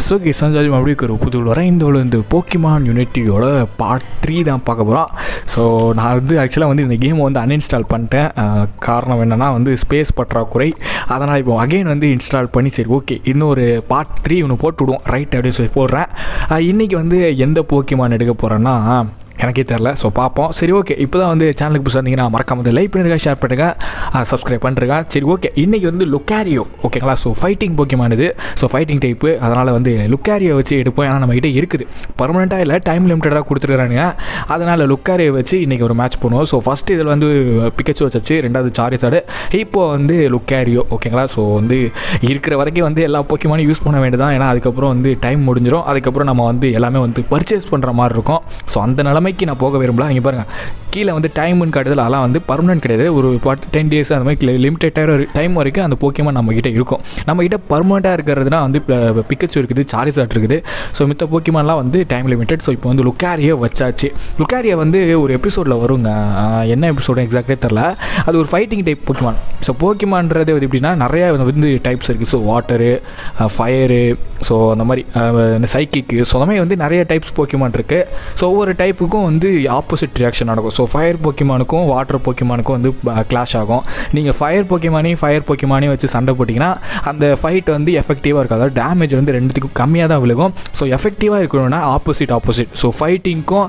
so கிசஞ்சாஜி மறுபடியும் ஒரு புது வரேன் இந்த ஒரு இந்த போக்கிமான் யூனிட்டியோட பார்ட் த்ரீ தான் பார்க்க போகிறோம் ஸோ நான் வந்து ஆக்சுவலாக வந்து இந்த கேமை வந்து அன்இன்ஸ்டால் பண்ணிட்டேன் அஹ், காரணம் என்னென்னா வந்து ஸ்பேஸ் பற்றாக்குறை அதனால் இப்போ அகைன் வந்து இன்ஸ்டால் பண்ணி சரி ஓகே இன்னொரு பார்ட் த்ரீ ஒன்று போட்டு விடுவோம் ரைட் அப்படின்னு சொல்லி போடுறேன் அஹ், இன்னைக்கு வந்து எந்த போக்கிமான் எடுக்க போகிறேன்னா எனக்கே தெரில ஸோ பார்ப்போம் சரி ஓகே இப்போ தான் வந்து சேனலுக்கு புதுசாக இருந்தீங்கன்னா மறக்காம வந்து லைக் பண்ணிருக்கா ஷேர் பண்ணுங்க சப்ஸ்கிரைப் பண்ணுறேங்க சரி ஓகே இன்றைக்கி வந்து லுக்காரியோ ஓகேங்களா ஸோ ஃபைட்டிங் போக்கியமானது ஸோ ஃபைட்டிங் டைப்பு அதனால் வந்து லுக்காரியோ வச்சு எடுப்போம் ஏன்னா நம்மகிட்ட இருக்குது பர்மனெண்ட்டாக இல்லை டைம் லிமிட்டடாக கொடுத்துருக்கானுங்க அதனால் லுக்காரியோ வச்சு இன்றைக்கி ஒரு மேட்ச் பண்ணுவோம் ஸோ ஃபஸ்ட்டு இதில் வந்து பிக்கச்சு வச்சாச்சு ரெண்டாவது சாரிசாடு இப்போ வந்து லுக்காரியோ ஓகேங்களா ஸோ வந்து இருக்கிற வரைக்கும் வந்து எல்லா போக்கியமானும் யூஸ் பண்ண வேண்டியதான் ஏன்னா அதுக்கப்புறம் வந்து டைம் முடிஞ்சிடும் அதுக்கப்புறம் நம்ம வந்து எல்லாமே வந்து பர்ச்சேஸ் பண்ணுற மாதிரி இருக்கும் ஸோ அந்த நிலைமைக்கு நான் போக விரும்பல இங்கே பாருங்கள் கீழே வந்து டைம்னு காட்டுதல் அதெல்லாம் வந்து பர்மனெண்ட் கிடையாது ஒரு டென் டேஸ் அந்த மாதிரி லிமிடெட் டைம் வரைக்கும் அந்த போக்கியமாக நம்மக்கிட்ட இருக்கும் நம்மக்கிட்ட பர்மனெண்ட்டாக இருக்கிறதுனா வந்து பிக்கச்சு இருக்குது சாரிசாட் இருக்குது ஸோ மித்த போக்கியமான்லாம் வந்து டைம் லிமிட்டட் ஸோ இப்போ வந்து லுக்காரியை வச்சாச்சு லுக்காரியை வந்து ஒரு எபிசோடில் வருங்க ஆஹ் என்ன எபிசோடு எக்ஸாக்டே தெரில அது ஒரு ஃபைட்டிங் டைப் போக்கிமான் ஸோ போக்கிமான்றது வந்து எப்படின்னா நிறைய வந்து டைப்ஸ் இருக்குது ஸோ வாட்டரு ஃபயரு ஸோ அந்த மாதிரி சைக்கிக்கு ஸோ அந்த மாதிரி வந்து நிறைய டைப்ஸ் போக்கிமான் இருக்குது ஸோ ஒவ்வொரு டைப்புக்கும் வந்து ஆப்போசிட் ரியாக்ஷன் நடக்கும் ஸோ ஃபயர் போக்கிமானுக்கும் வாட்டர் போக்கிமானுக்கும் வந்து கிளாஷ் ஆகும் நீங்கள் ஃபயர் போக்கிமானையும் ஃபயர் போக்கிமானையும் வச்சு சண்டை போட்டிங்கன்னா அந்த ஃபைட் வந்து எஃபெக்டிவாக இருக்கும் அதாவது டேமேஜ் வந்து ரெண்டுத்துக்கும் கம்மியாக தான் விழுகும் ஸோ எஃபெக்டிவாக இருக்கணும்னா ஆப்போசிட் ஆப்போசிட் ஸோ ஃபைட்டிங்க்கும்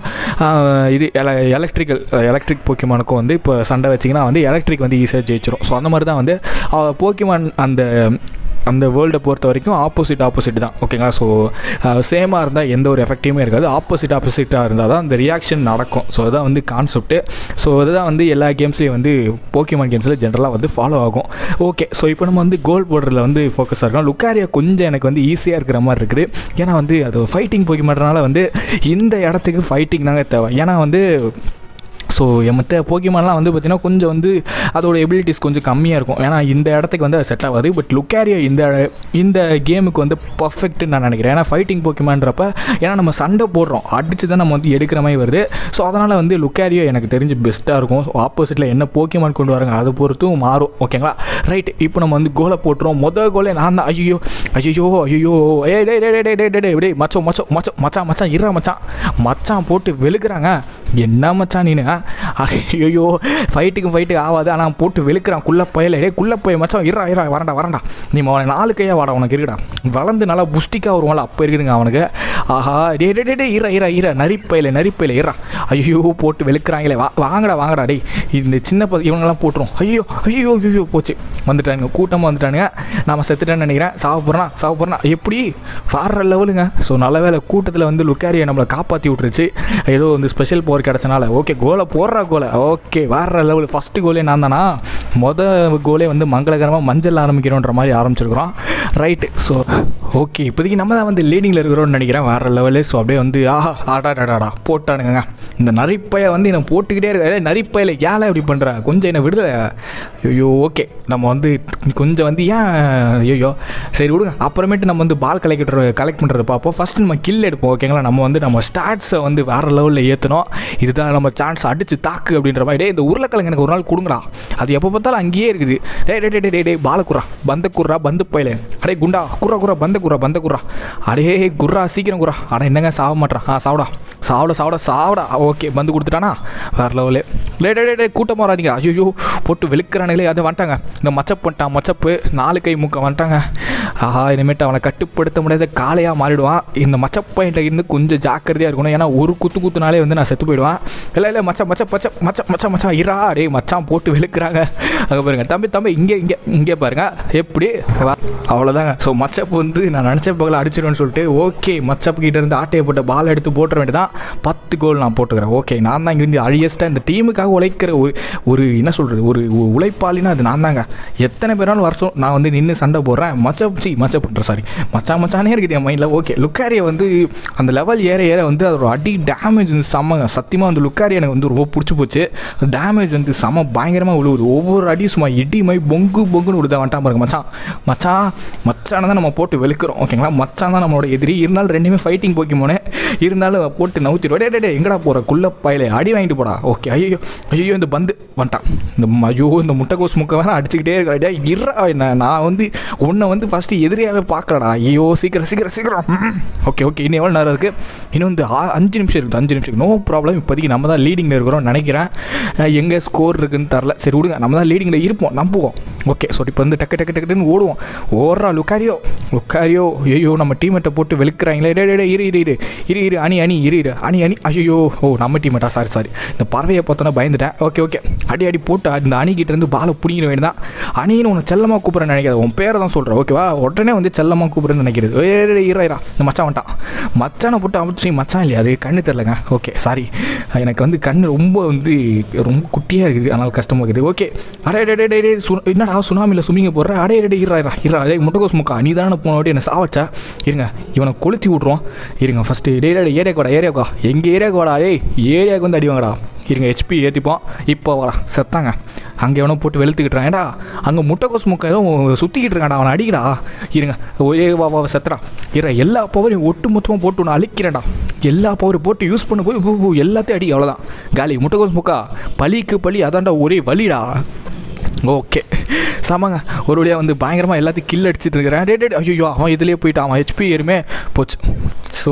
இது எலக்ட்ரிக்கல் எலக்ட்ரிக் போக்கிமானுக்கும் வந்து இப்போ சண்டை வச்சிங்கன்னா வந்து எலக்ட்ரிக் வந்து ஈஸியாக ஜெயிச்சிரும் ஸோ அந்த மாதிரி தான் வந்து போக்கிமான் அந்த அந்த வேர்ல்டை பொறுத்த வரைக்கும் ஆப்போசிட் ஆப்போசிட் தான் ஓகேங்களா ஸோ சேமாக இருந்தால் எந்த ஒரு எஃபெக்டிவுமே இருக்காது ஆப்போசிட் ஆப்போசிட்டாக இருந்தால் தான் அந்த ரியாக்ஷன் நடக்கும் ஸோ அதுதான் வந்து கான்செப்ட்டு ஸோ அதுதான் வந்து எல்லா கேம்ஸ்லேயும் வந்து போக்கிமான் கேம்ஸில் ஜென்ரலாக வந்து ஃபாலோ ஆகும் ஓகே ஸோ இப்போ நம்ம வந்து கோல் போடுறதுல வந்து ஃபோக்கஸாக இருக்கோம் லுக்காரியா கொஞ்சம் எனக்கு வந்து ஈஸியாக இருக்கிற மாதிரி இருக்குது ஏன்னா வந்து அது ஃபைட்டிங் போக்கிமான்றனால வந்து இந்த இடத்துக்கு ஃபைட்டிங் தாங்க தேவை ஏன்னா வந்து ஸோ மற்ற போக்கிமான்லாம் வந்து பார்த்திங்கன்னா கொஞ்சம் வந்து அதோட எபிலிட்டிஸ் கொஞ்சம் கம்மியாக இருக்கும் ஏன்னா இந்த இடத்துக்கு வந்து அது செட் ஆகாது பட் லுக்காரியா இந்த இந்த கேமுக்கு வந்து பர்ஃபெக்ட்னு நான் நினைக்கிறேன் ஏன்னா ஃபைட்டிங் போக்கிமான்றப்ப ஏன்னா நம்ம சண்டை போடுறோம் அடித்து தான் நம்ம வந்து எடுக்கிற மாதிரி வருது ஸோ அதனால் வந்து லுக்காரியோ எனக்கு தெரிஞ்சு பெஸ்ட்டாக இருக்கும் ஸோ ஆப்போசிட்டில் என்ன போக்கிமான் கொண்டு வராங்க அதை பொறுத்தும் மாறும் ஓகேங்களா ரைட் இப்போ நம்ம வந்து கோலை போட்டுருவோம் மொதல் கோலே நான் தான் ஐயோ ஐயோ ஐயோ ஏ டே டே டே டே டே டே டே மச்சோ மச்சோ மச்சோ மச்சான் மச்சான் இரா மச்சான் மச்சான் போட்டு வெளுக்கிறாங்க என்ன மச்சான் நீனு ஐயோ ஃபைட்டுக்கு ஃபைட்டுக்கு ஆகாது ஆனால் போட்டு வெளுக்கிறான் குள்ள பயல டே குள்ள போய் மச்சான் இரா இரா வரண்டா வரண்டா நீ அவனை நாலு கையா வாடா உனக்கு இருக்குடா வளர்ந்து நல்லா புஷ்டிக்காக வருவான்ல அப்போ இருக்குதுங்க அவனுக்கு ஆஹா டே டே டே டே இரா இரா இரா நரிப்பையில நரிப்பையில இரா ஐயோ போட்டு வெளுக்கிறாங்களே வா வாங்கடா வாங்கடா டேய் இந்த சின்ன ப இவங்கெல்லாம் போட்டுரும் ஐயோ ஐயோ ஐயோ போச்சு வந்துட்டானுங்க கூட்டமாக வந்துட்டானுங்க நாம செத்துட்டேன்னு நினைக்கிறேன் சாவ போகிறனா சாவ போகிறனா எப்படி வாடுற லெவலுங்க ஸோ நல்ல வேலை கூட்டத்தில் வந்து லுக்காரியை நம்மளை காப்பாற்றி விட்டுருச்சு ஏதோ வந்து ஸ்பெஷல் பவர் கிடச்சனால ஓகே கோலை போடுற கோலை ஓகே வாடுற லெவல் ஃபஸ்ட்டு கோலே நான் தானா மொதல் கோலே வந்து மங்களகரமாக மஞ்சள் ஆரம்பிக்கிறோன்ற மாதிரி ஆரம்பிச்சிருக்கிறோம் ரைட்டு ஸோ ஓகே இப்போதைக்கு நம்ம தான் வந்து லீடிங்கில் இருக்கிறோம்னு நினைக்கிறேன் வேறு லெவலு ஸோ அப்படியே வந்து ஆஹா ஆடாடாடாடா போட்டானுங்க இந்த நரிப்பைய வந்து என்னை போட்டுக்கிட்டே இருக்க நரிப்பையில் ஏழை இப்படி பண்ணுற கொஞ்சம் என்னை விடுதலை ஐயோ ஓகே நம்ம வந்து கொஞ்சம் வந்து ஏன் ஐயோ சரி விடுங்க அப்புறமேட்டு நம்ம வந்து பால் கலெக்ட் கலெக்ட் பண்ணுறத பார்ப்போம் ஃபஸ்ட்டு நம்ம கில் எடுப்போம் ஓகேங்களா நம்ம வந்து நம்ம ஸ்டாட்ஸை வந்து வேறு லெவலில் ஏற்றணும் இதுதான் நம்ம சான்ஸ் அடித்து தாக்கு அப்படின்ற மாதிரி டே இந்த உருளைக்கிழங்கு எனக்கு ஒரு நாள் கொடுங்கடா அது எப்போ பார்த்தாலும் அங்கேயே இருக்குது டே டே டே டே டே பால குறா பந்த குர்ரா பந்து பயில அடே குண்டா குர்ரா குர்ரா பந்த குர்ரா பந்த குர்ரா அடே குர்ரா சீக்கிரம் குர்ரா அட என்னங்க சாவ மாட்டான் ஆ சாவடா சாவட சாவட சாவடா ஓகே பந்து கொடுத்துட்டானா வேறு லெவலு லே டே டே டே கூட்டமாக வராதிங்க ஐயோ போட்டு வெளுக்கிறானுங்களே அதை வந்துட்டாங்க இந்த மச்சப் பண்ணிட்டான் மச்சப்பு நாலு கை முக்க வந்துட்டாங்க ஆஹா இனிமேட்டு அவனை கட்டுப்படுத்த முடியாத காளையாக மாறிடுவான் இந்த மச்சப் பாயிண்ட்டில் இருந்து கொஞ்சம் ஜாக்கிரதையாக இருக்கணும் ஏன்னா ஒரு குத்து குத்துனாலே வந்து நான் செத்து போயிடுவேன் இல்லை இல்லை மச்சா மச்ச மச்ச மச்ச மச்சா மச்சான் இரா டே மச்சான் போட்டு வெளுக்கிறாங்க அங்கே பாருங்க தம்பி தம்பி இங்கே இங்கே இங்கே பாருங்க எப்படி வா- அவ்வளோதாங்க ஸோ மச்சப் வந்து நான் நினச்ச பகல அடிச்சிடுவேன்னு சொல்லிட்டு ஓகே மச்சப் கிட்ட இருந்து ஆட்டையை போட்ட பால் எடுத்து போட்டுற வேண்டியதான் பத்து கோல் நான் போட்டுக்கிறேன் ஓகே நான் தான் இங்கே வந்து அழியஸ்ட்டாக இந்த டீமுக்காக உழைக்கிற ஒரு ஒரு என்ன சொல்கிறது ஒரு உ- உழைப்பாளினா அது நான் தாங்க எத்தனை பேராலும் வருஷம் நான் வந்து நின்று சண்டை போடுறேன் மச்சப் சி மச்சப் பண்ணுறேன் சாரி மச்சா மச்சானே இருக்குது என் மைண்டில் ஓகே லுக்காரியை வந்து அந்த லெவல் ஏற ஏற வந்து அதோட அடி டேமேஜ் வந்து செம்மங்க சத்தியமாக வந்து லுக்காரி எனக்கு வந்து ரொம்ப பிடிச்சி போச்சு டேமேஜ் வந்து செம பயங்கரமாக விழுவுது ஒவ்வொரு அடியும் சும்மா இடி மாதிரி பொங்கு பொங்குன்னு விழுத வந்துட்டான் பாருங்க மச்சான் மச்சான் மச்சானை தான் நம்ம போட்டு வெளுக்கிறோம் ஓகேங்களா மச்சான் தான் நம்மளோட எதிரி இருந்தாலும் ரெண்டுமே ஃபைட்டிங் போக்கிமோனே இருந்தாலும் போட்டு நவுத்திடுவா டே டே டே எங்கடா போகிற குள்ள பயில அடி வாங்கிட்டு போடா ஓகே ஐயோ ஐயோ இந்த பந்து வந்துட்டான் இந்த ம- ஐயோ இந்த முட்டைக்கோஸ் முக்க வேற அடிச்சுக்கிட்டே இருக்கிறா இருறா என்ன நான் வந்து உன்னை வந்து ஃபஸ்ட்டு எதிரியாகவே பார்க்கலடா ஐயோ சீக்கிரம் சீக்கிரம் சீக்கிரம் ஓகே ஓகே இன்னும் எவ்வளோ நேரம் இருக்குது இன்னும் வந்து ஆ- அஞ்சு நிமிஷம் இருக்குது அஞ்சு நிமிஷம் நோ ப்ராப்ளம் இப்போதைக்கு நம்ம தான் லீடிங்கில் இருக்கிறோம் நினைக்கிறேன் அஹ் எங்கே ஸ்கோர் இருக்குன்னு தரல சரி விடுங்க நம்ம தான் லீடிங்கில் இருப்போம் நம்புவோம் ஓகே ஸோ இப்போ வந்து டக்கு டக்கு டக்குன்னு ஓடுவோம் ஓடுறா லுக்காரியோ லுக்காரியோ ஐயோ நம்ம டீமெட்டை போட்டு வெளுக்கிறாங்களே டே டே டே, இரு இரு இரு இரு இரு அணி அணி இரு இரு அணி அணி ஐயோ ஓ நம்ம டீமெட்டா சாரி சாரி இந்த பறவையை பார்த்தோன்னா பயந்துட்டேன் ஓகே ஓகே அடி அடி போட்டு இந்த அணிக்கிட்ட இருந்து பாலை பிடிங்கிற வேண்டியதான் அணின்னு உன்னை செல்லமாக கூப்பிட்றேன்னு நினைக்காது உன் பேரை தான் சொல்கிறேன் ஓகேவா உடனே வந்து செல்லமாக கூப்பிட்றேன்னு நினைக்கிறது ஏ ஏ, ஏ, இரா இரா இந்த மச்சான் வந்துட்டான் மச்சானை போட்டு அமைச்சு மச்சான் இல்லையா அது கண்ணு தெரிலங்க ஓகே சாரி எனக்கு வந்து கண் ரொம்ப வந்து ரொம்ப குட்டியாக இருக்குது அதனால் கஷ்டமாக இருக்குது ஓகே அடே டே டே டே டே சு என்னடா சுனாமியில் சுமிங்க போடுற அடே டே இரா இரா இரா அதே முட்டைக்கோஸ் முக்கா நீ தானே போன வாட்டி என்ன சாவச்சா இருங்க இவனை கொளுத்தி விட்ருவோம் இருங்க ஃபஸ்ட்டு டே டே ஏரியாக்கு வாடா ஏரியாக்கா எங்கள் ஏரியாவுக்கு வாடா டேய் ஏரியாவுக்கு வந்து அடி வாங்கடா இருங்க ஹெச்பி ஏற்றிப்போம் இப்போ வாடா செத்தாங்க அங்கே எவனோ போட்டு வெளுத்துக்கிட்டுறான் ஏடா அங்கே முட்டைக்கோஸ் முக்கா ஏதோ சுற்றிக்கிட்டு இருக்கான்டா அவனை அடிக்கடா இருங்க ஒரே வா வா செத்துடா இரு எல்லா பவரையும் ஒட்டு மொத்தமாக போட்டு ஒன்று அழிக்கிறேன்டா எல்லா பவரும் போட்டு யூஸ் பண்ண போய் பூ, பூ, எல்லாத்தையும் அடி அவ்வளோதான் காலி முட்டைக்கோஸ் முக்கா பலிக்கு பலி அதான்டா ஒரே வலிடா ஓகே சமாங்க ஒரு வழியாக வந்து பயங்கரமாக எல்லாத்தையும் கில் அடிச்சிட்டு இருக்கிறேன் டே டே ஐயோ அவன் இதுலேயே போயிட்டான் அவன் ஹெச்பி ஏறுமே போச்சு ஸோ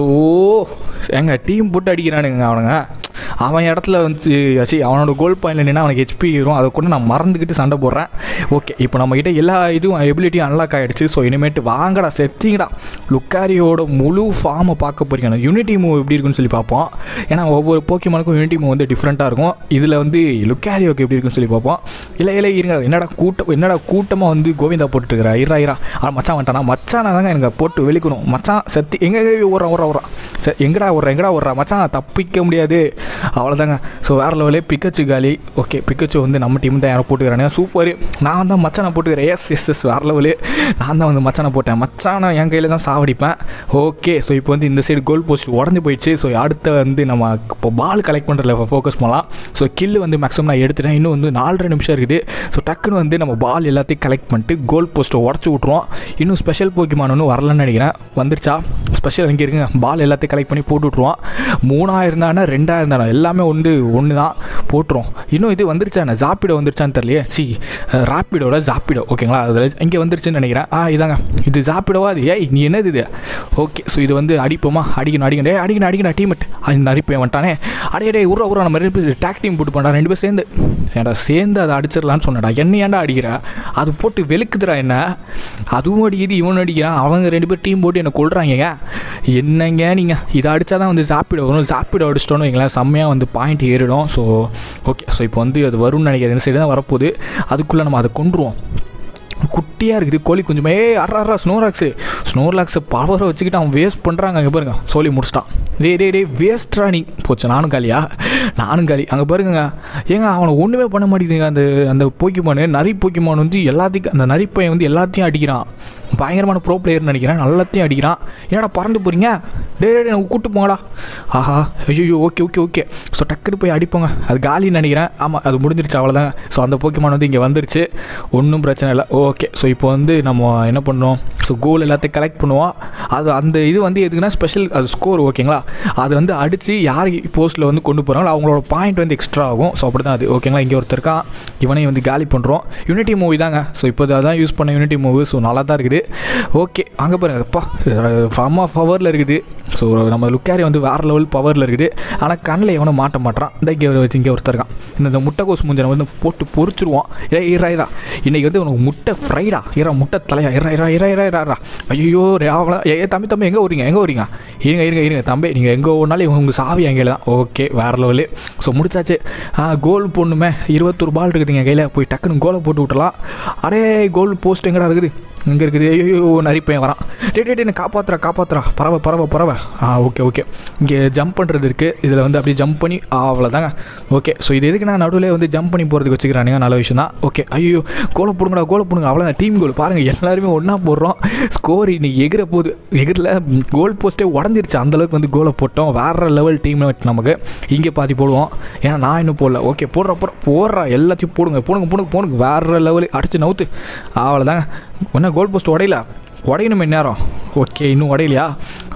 எங்க டீம் போட்டு அடிக்கிறானுங்க அவனுங்க அவன் இடத்துல வந்து சி அவனோட கோல் பாயிண்டில் நின்னா அவனுக்கு ஹெச்பி ஏறும் அதை கூட நான் மறந்துக்கிட்டு சண்டை போடுறேன் ஓகே இப்போ நம்மக்கிட்ட எல்லா இதுவும் எபிலிட்டியும் அன்லாக் ஆகிடுச்சு ஸோ இனிமேட்டு வாங்கடா செத்திங்கடா லுக்காரியோட முழு ஃபார்மை பார்க்க போறீங்க யூனிட்டி மூவ் எப்படி இருக்குன்னு சொல்லி பார்ப்போம் ஏன்னா ஒவ்வொரு போக்கிமானுக்கும் யூனிட்டி மூவ் வந்து டிஃப்ரெண்ட்டாக இருக்கும் இதில் வந்து லுக்காரியோக்கு எப்படி இருக்குன்னு சொல்லி பார்ப்போம் இல்லை இல்லை இருங்க என்னடா கூட்டம் என்னடா கூட்டமாக வந்து கோவிந்தா போட்டுருக்கிறா இரா இரா ஆ மச்சான் வந்துட்டானா மச்சானா தாங்க எனக்கு போட்டு வெளிக்கணும் மச்சான் செத்தி எங்கே ஓடுறான் ஓடுறான் ஓடுறான் சரி எங்கடா ஓடுற எங்கடா ஓடுறா மச்சான் தப்பிக்க முடியாது அவ்வளோதாங்க ஸோ வேறு லெவலே பிக்கச்சு காலி ஓகே பிக்கச்சு வந்து நம்ம டீம் தான் யாரோ போட்டுக்கிறானே சூப்பர் நான் தான் மச்சானை போட்டுக்கிறேன் எஸ் எஸ் எஸ் வேறு லெவலு நான் தான் வந்து மச்சானை போட்டேன் மச்சானை என் கையில் தான் சாவடிப்பேன் ஓகே ஸோ இப்போ வந்து இந்த சைடு கோல் போஸ்ட் உடஞ்சி போயிடுச்சு ஸோ அடுத்த வந்து நம்ம இப்போ பால் கலெக்ட் பண்ணுறதுல ஃபோக்கஸ் பண்ணலாம் ஸோ கில்லு வந்து மேக்ஸிமம் நான் எடுத்துட்டேன் இன்னும் வந்து நாலரை நிமிஷம் இருக்குது ஸோ டக்குன்னு வந்து நம்ம பால் எல்லாத்தையும் கலெக்ட் பண்ணிட்டு கோல் போஸ்ட்டை உடச்சி விட்ருவோம் இன்னும் ஸ்பெஷல் போக்கிமான் ஒன்று வரலன்னு நினைக்கிறேன் வந்துருச்சா ஸ்பெஷல் இங்கே இருக்குங்க பால் எல்லாத்தையும் கலெக்ட் பண்ணி போட்டு விட்ருவோம் மூணாயிரம் தானே ரெண்டாயிரம் தானே எல்லாமே ஒன்று ஒன்று தான் போட்டுரும் இன்னும் இது வந்துருச்சாண்ணே ஜாப்பிடோ வந்துருச்சான்னு தெரியலையே சி ராப்பிடோட ஜாப்பிடோ ஓகேங்களா அதில் இங்கே வந்துருச்சுன்னு நினைக்கிறேன் ஆ இதாங்க இது ஜாப்பிடோவா அது ஏய் நீ என்னது இது ஓகே ஸோ இது வந்து அடிப்போமா அடிக்கணும் அடிக்கணும் டேய் அடிக்கணும் அடிக்கணும் டீமெட் இந்த அடிப்பேன் வந்துட்டானே அடே டே உருவா உருவா நம்ம ரெண்டு பேர் டேக் டீம் போட்டு பண்ணா ரெண்டு பேர் சேர்ந்து ஏன்டா சேர்ந்து அதை அடிச்சிடலான்னு சொன்னடா என்ன ஏன்டா அடிக்கிற அது போட்டு வெளுக்குதுடா என்ன அதுவும் அடிக்குது இவன் அடிக்கிறான் அவங்க ரெண்டு பேர் டீம் போட்டு என்னை கொள்றாங்க என்னங்க நீங்கள் இதை அடித்தா தான் வந்து ஜாப்பிட வரும் ஜாப்பிட அடிச்சிட்டோன்னு வைங்களேன் செம்மையாக வந்து பாயிண்ட் ஏறிடும் ஸோ ஓகே ஸோ இப்போ வந்து அது வரும்னு நினைக்கிறேன் இந்த சைடு தான் வரப்போகுது அதுக்குள்ளே நம்ம அதை கொண்டுருவோம் குட்டியாக இருக்குது கோழி குஞ்சுமே ஏ அறா அறா ஸ்னோராக்ஸு ஸ்னோர்லாக்ஸை பவரை வச்சுக்கிட்டு அவன் வேஸ்ட் பண்ணுறாங்க அங்கே பாருங்க சொல்லி முடிச்சிட்டான் டே டே டே வேஸ்ட்ரா நீ போச்சு நானும் காலியா நானும் காலி அங்கே பாருங்க ஏங்க அவனை ஒன்றுமே பண்ண மாட்டேங்குதுங்க அந்த அந்த போக்கிமானு நரி போக்கிமான் வந்து எல்லாத்தையும் அந்த நரிப்பையன் வந்து எல்லாத்தையும் அடிக்கிறான் பயங்கரமான ப்ரோ பிளேயர்னு நினைக்கிறேன் எல்லாத்தையும் அடிக்கிறான் ஏன்டா பறந்து போகிறீங்க டே டே எனக்கு கூட்டு போங்கடா ஆஹா ஐயோ ஓகே ஓகே ஓகே ஸோ டக்குன்னு போய் அடிப்போங்க அது காலின்னு நினைக்கிறேன் ஆமாம் அது முடிஞ்சிருச்சு அவ்வளோதாங்க ஸோ அந்த போக்கிமான் வந்து இங்கே வந்துருச்சு ஒன்றும் பிரச்சனை இல்லை ஓகே ஸோ இப்போ வந்து நம்ம என்ன பண்ணோம் ஸோ கோல் எல்லாத்தையும் கலெக்ட் பண்ணுவோம் அது அந்த இது வந்து எதுக்குன்னா ஸ்பெஷல் அது ஸ்கோர் ஓகேங்களா அது வந்து அடித்து யார் போஸ்ட்டில் வந்து கொண்டு போகிறாங்களோ அவங்களோட பாயிண்ட் வந்து எக்ஸ்ட்ரா ஆகும் ஸோ அப்படி தான் அது ஓகேங்களா இங்கே ஒருத்தர் இருக்கான் இவனையும் வந்து காலி பண்ணுறோம் யூனிட்டி மூவி தாங்க ஸோ இப்போ அதான் யூஸ் பண்ண யூனிட்டி மூவி ஸோ நல்லா தான் இருக்குது ஓகே அங்கே பாருங்க அப்பா ஃபார்ம் ஆஃப் பவரில் இருக்குது ஸோ நம்ம லுக்காரி வந்து வேறு லெவல் பவரில் இருக்குது ஆனால் கண்ணில் எவனும் மாட்ட மாட்டான் இந்த இங்கே வச்சு இங்கே ஒருத்தர் இருக்கான் இந்த இந்த முட்டைக்கோஸ் முஞ்சனை வந்து போட்டு பொரிச்சிருவோம் இரா இரா இரா இன்றைக்கி வந்து உனக்கு முட்டை ஃப்ரைடா இரா முட்டை தலையா இரா இரா இரா இரா இரா இரா ஐயோ ராவலா ஏ ஏ, தம்பி தம்பி எங்கே வரீங்க எங்கே வரீங்க இருங்க இருங்க இருங்க தம்பி நீங்கள் எங்கே ஓடினாலும் இவங்க உங்கள் சாவி எங்கே தான் ஓகே வேறு லெவலு ஸோ முடிச்சாச்சு ஆ கோல் போடணுமே இருபத்தொரு பால் இருக்குதுங்க கையில் போய் டக்குன்னு கோலை போட்டு விட்டலாம் அடே கோல் போஸ்ட் எங்கடா இருக்குது இங்கே இருக்குது ஐயோ நரிப்பையன் வரான் டே டே டே என்ன காப்பாத்துறா காப்பாத்துறா பறவை பறவை பறவை ஆ ஓகே ஓகே இங்கே ஜம்ப் பண்ணுறது இருக்குது இதில் வந்து அப்படியே ஜம்ப் பண்ணி ஆ, அவ்வளோதாங்க ஓகே ஸோ இது எதுக்கு நான் நடுவில் வந்து ஜம்ப் பண்ணி போகிறதுக்கு வச்சுக்கிறானுங்க நல்ல விஷயம் தான் ஓகே ஐயோ கோலை போடுங்கடா கோலை போடுங்க அவ்வளோதான் டீம் கோல் பாருங்கள் எல்லாருமே ஒன்றா போடுறோம் ஸ்கோர் இன்னைக்கு எகிற போகுது எகிரில் கோல் போஸ்ட்டே உடஞ்சிருச்சு அந்தளவுக்கு வந்து கோலை போட்டோம் வேறு லெவல் டீம் நமக்கு இங்கே பாதி போடுவோம் ஏன்னா நான் இன்னும் போடல ஓகே போடுற போடுற போடுறா எல்லாத்தையும் போடுங்க போடுங்க போடுங்க போடுங்க வேறு லெவலு அடிச்சு நவுத்து அவ்வளோதாங்க என்ன கோல் போஸ்ட் உடையல உடையணுமே நேரம் ஓகே இன்னும் உடையலையா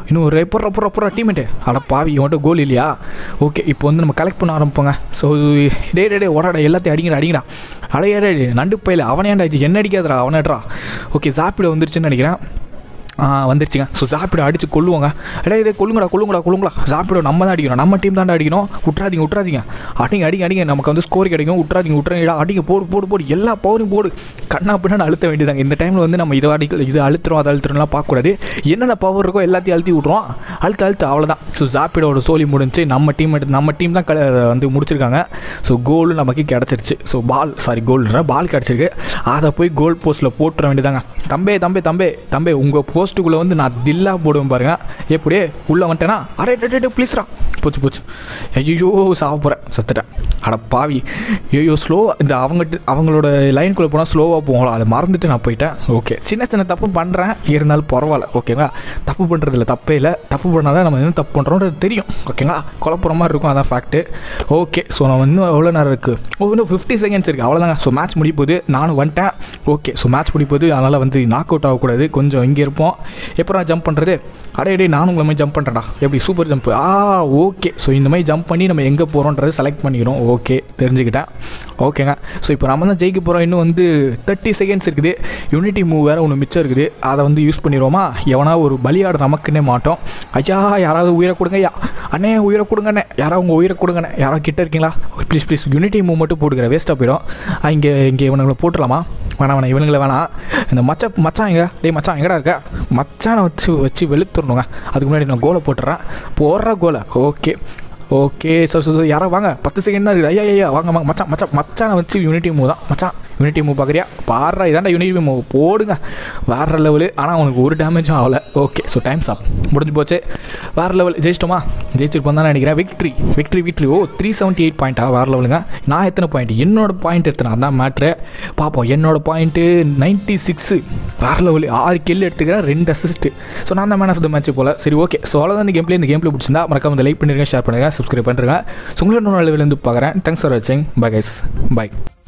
இன்னும் ஒரு புற புற புற டீமேட்டு அட பாவி இவன்ட்டு கோல் இல்லையா ஓகே இப்போ வந்து நம்ம கலெக்ட் பண்ண ஆரம்பிப்போங்க ஸோ டே டே டே ஓடாடா எல்லாத்தையும் அடிங்கடா அடிங்கடா அடையாடே நண்டு பையில அவனேண்டா இது என்ன அடிக்காதடா அவனேட்ரா ஓகே ஜாப்பிட வந்துருச்சுன்னு நினைக்கிறேன் ஆ, வந்துருச்சுங்க ஸோ ஜாப்பிடோ அடித்து கொள்ளுவாங்க அடே இதே கொள்ளுங்கடா கொள்ளுங்கடா கொள்ளுங்களா ஜாப்பிடோ நம்ம தான் அடிக்கணும் நம்ம டீம் தான்டா அடிக்கணும் விட்றாதீங்க விட்றாதீங்க அடிங்க அடிங்க அடிங்க நமக்கு வந்து ஸ்கோர் கிடைக்கும் விட்றாதீங்க விட்றாங்க அடிங்க போடு போடு போடு எல்லா பவரையும் போடு கண்ணா பின்னா அழுத்த வேண்டியதாங்க இந்த டைமில் வந்து நம்ம இதை அடிக்க இது அழுத்துறோம் அதை அழுத்துறோம்லாம் பார்க்கக்கூடாது என்னென்ன பவர் இருக்கோ எல்லாத்தையும் அழுத்தி விட்ருவோம் அழுத்த அழுத்து அவ்வளோதான் ஸோ ஜாப்பிடோட சோலி முடிஞ்சு நம்ம டீம் நம்ம டீம் தான் க வந்து முடிச்சிருக்காங்க ஸோ கோலும் நமக்கு கிடச்சிருச்சு ஸோ பால் சாரி கோல்ன்ற பால் கிடச்சிருக்கு அதை போய் கோல் போஸ்ட்டில் போட்டுற வேண்டியதாங்க தம்பே தம்பே தம்பே தம்பே உங்கள் போஸ்ட்டுக்குள்ளே வந்து நான் தில்லா போடுவேன் பாருங்க எப்படி உள்ளே வந்துட்டேன்னா அரே டே ப்ளீஸ்ரா போச்சு போச்சு ஐயோ சாவ போகிறேன் சத்துட்டேன் அட பாவி ஐயோ ஸ்லோ இந்த அவங்க அவங்களோட லைனுக்குள்ளே போனால் ஸ்லோவாக போகலாம் அதை மறந்துட்டு நான் போயிட்டேன் ஓகே சின்ன சின்ன தப்பு பண்ணுறேன் இருந்தாலும் பரவாயில்ல ஓகேங்களா தப்பு பண்ணுறதுல தப்பே இல்லை தப்பு பண்ணால் தான் நம்ம என்ன தப்பு பண்ணுறோன்றது தெரியும் ஓகேங்களா குழப்புற மாதிரி இருக்கும் அதான் ஃபேக்ட்டு ஓகே ஸோ நம்ம இன்னும் எவ்வளோ நேரம் இருக்குது ஓ இன்னும் ஃபிஃப்டி செகண்ட்ஸ் இருக்குது அவ்வளோதாங்க ஸோ மேட்ச் முடிய போகுது நானும் வந்துட்டேன் ஓகே ஸோ மேட்ச் முடிய போகுது அதனால் வந்து நாக் அவுட் ஆகக்கூடாது கொஞ்சம் இங்கே இருப்போம் எப்போ நான் ஜம்ப் பண்ணுறது அடே டே நானும் உங்களை மாதிரி ஜம்ப் பண்ணுறேன்டா எப்படி super jump ah okay so இந்த மாதிரி ஜம்ப் பண்ணி நம்ம எங்கே போகிறோன்றது செலக்ட் பண்ணிக்கிறோம் ஓகே தெரிஞ்சுக்கிட்டேன் ஓகேங்க ஸோ இப்போ நம்ம தான் ஜெயிக்க போகிறோம் இன்னும் வந்து தேர்ட்டி செகண்ட்ஸ் இருக்குது யூனிட்டி மூவ் வேறு ஒன்று மிச்சம் இருக்குது அதை வந்து யூஸ் பண்ணிடுவோமா எவனா ஒரு பலியாடு நமக்குன்னே மாட்டோம் ஐயா யாராவது உயிரை கொடுங்க ஐயா அண்ணே உயிரை கொடுங்கண்ணே யாராவது உங்கள் உயிரை கொடுங்கண்ணே யாராவது கிட்ட இருக்கீங்களா ப்ளீஸ் ப்ளீஸ் யூனிட்டி மூவ் மட்டும் போட்டுக்கிறேன் வேஸ்ட்டாக போயிடும் ஆ, இங்கே இங்கே இவனுங்களை போட்டுடலாமா வேணாம் வேணாம் இவனுங்களை வேணாம் இந்த மச்ச மச்சான் எங்க டேய் மச்சான் எங்கடா இருக்க மச்சானை வச்சு வச்சு வெளுத்துடணுங்க அதுக்கு முன்னாடி நான் கோலை போட்டுறேன் போடுற கோலை okay okay so so so யாரோ வாங்க பத்து செகண்ட் தான் இருக்குது ஐயா ஐயா வாங்க வாங்க மச்சான் மச்சான் மச்சானை வச்சு யூனிட்டி மூவ் தான் மச்சான் யூனிட்டி மூவ் பார்க்குறியா பாடுறா இதாண்டா யூனிட்டி மூவ் போடுங்க வேறு லெவலு ஆனால் அவனுக்கு ஒரு டேமேஜும் ஆகலை ஓகே ஸோ டைம்ஸ் அப் முடிஞ்சு போச்சு வேறு லெவல் ஜெயிச்சிட்டோமா ஜெயிச்சிருப்போம் தான் நினைக்கிறேன் victory victory victory oh three seventy eight பாயிண்ட்டா வேறு லெவலுங்க நான் எத்தனை பாயிண்ட் என்னோட பாயிண்ட் எடுத்தேன் அதான் மேட்ரு பார்ப்போம் என்னோட பாயிண்ட்டு நைன்ட்டி சிக்ஸு வேறு லெவலு ஆறு கில் எடுத்துக்கிறேன் ரெண்டு அசிஸ்ட்டு ஸோ நான் தான் மேன் ஆஃப் த மேட்ச் போல் சரி ஓகே ஸோ அவ்வளோதான் இந்த கேம்ல இந்த கேம்ல பிடிச்சிருந்தா மறக்காம இந்த லைக் பண்ணிருங்க ஷேர் பண்ணுங்கள் சப்ஸ்கிரைப் பண்ணுறேங்க ஸோ உங்களோட லெவலில் இருந்து பார்க்குறேன் தேங்க்ஸ் ஃபார் வாட்சிங் பை கைஸ் பை